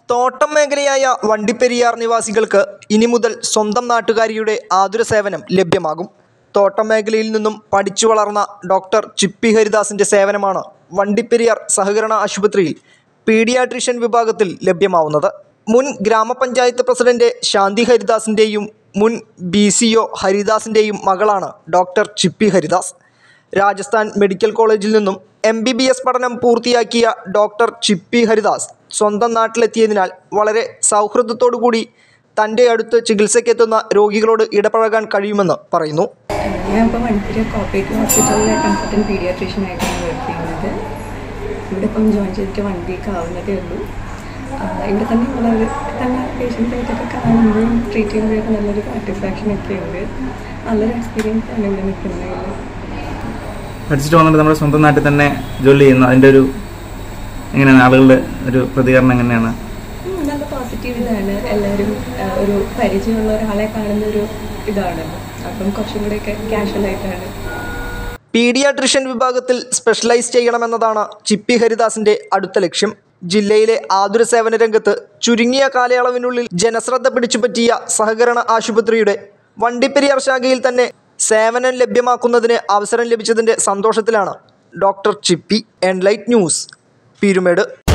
തോട്ടം മേഖലയായ വണ്ടിപ്പെരിയാർ നിവാസികൾക്ക് ഇനി മുതൽ സ്വന്തം നാട്ടുകാരിയുടെ ആതുര സേവനം ലഭ്യമാകും തോട്ടം മേഖലയിൽ നിന്നും പഠിച്ചു വളർന്ന ഡോക്ടർ ചിപ്പി ഹരിദാസിൻ്റെ സേവനമാണ് വണ്ടിപ്പെരിയാർ സഹകരണ ആശുപത്രിയിൽ പീഡിയാട്രിഷ്യൻ വിഭാഗത്തിൽ ലഭ്യമാവുന്നത് മുൻ ഗ്രാമപഞ്ചായത്ത് പ്രസിഡന്റ് ശാന്തി ഹരിദാസിൻ്റെയും മുൻ ബി സി ഒ ഹരിദാസിൻ്റെയും മകളാണ് ഡോക്ടർ ചിപ്പി ഹരിദാസ് രാജസ്ഥാൻ മെഡിക്കൽ കോളേജിൽ നിന്നും എം ബി ബി എസ് പഠനം പൂർത്തിയാക്കിയ ഡോക്ടർ ചിപ്പി ഹരിദാസ് സ്വന്തം നാട്ടിലെത്തിയതിനാൽ വളരെ സൗഹൃദത്തോടുകൂടി തൻ്റെ അടുത്ത് ചികിത്സയ്ക്കെത്തുന്ന രോഗികളോട് ഇടപഴകാൻ കഴിയുമെന്ന് പറയുന്നു ഞാൻ ഇപ്പോൾ മണിപ്പൂർ കോപ്പറേറ്റീവ് ഹോസ്പിറ്റലിലെ കൺസൾട്ടൻറ്റ് പീഡിയാട്രീഷ്യൻ ആയിട്ടാണ് വർക്ക് ചെയ്യുന്നത് ഇവിടെ ഇപ്പം ജോയിൻ ചെയ്തിട്ട് വൺ വീക്ക് ആവുന്നതേ ഉള്ളൂ ആ, ഇവിടെ തന്നെ ഉള്ളവർ തന്നെ പേഷ്യൻ്റ് ആയിട്ടൊക്കെ കാണുമ്പോഴും ട്രീറ്റ് ചെയ്യുമ്പോഴൊക്കെ നല്ലൊരു സാറ്റിസ്ഫാക്ഷൻ ഒക്കെ ഉണ്ട് നല്ലൊരു എക്സ്പീരിയൻസ് ആണ് ഇവിടെ നിൽക്കുന്നതിൽ പഠിച്ചിട്ട് വന്നിട്ട് നമ്മുടെ സ്വന്തം നാട്ടിൽ തന്നെ ജോലി ചെയ്യുന്നു അതിൻ്റെ ഒരു എങ്ങനെയാണ് ആളുകളുടെ ഒരു പ്രതികരണം എങ്ങനെയാണ് ഉം, നല്ല പോസിറ്റീവ് ഇതാണ് എല്ലാവരും ആ, ഒരു പരിചയമുള്ള ഒരാളെ കാണുന്ന ഒരു ഇതാണ് അപ്പം കുറച്ചും കൂടെയൊക്കെ കാഷ്വൽ ആയിട്ടാണ് പീഡിയാട്രിഷ്യൻ വിഭാഗത്തിൽ സ്പെഷ്യലൈസ് ചെയ്യണമെന്നതാണ് ചിപ്പി ഹരിദാസിന്റെ അടുത്ത ലക്ഷ്യം ജില്ലയിലെ ആതുര സേവന രംഗത്ത് ചുരുങ്ങിയ കാലയളവിനുള്ളിൽ ജനശ്രദ്ധ പിടിച്ചുപറ്റിയ സഹകരണ ആശുപത്രിയുടെ വണ്ടിപ്പെരിയാർ ശാഖയിൽ തന്നെ സേവനം ലഭ്യമാക്കുന്നതിന് അവസരം ലഭിച്ചതിന്റെ സന്തോഷത്തിലാണ് doctor Chippi Enlight News Peermade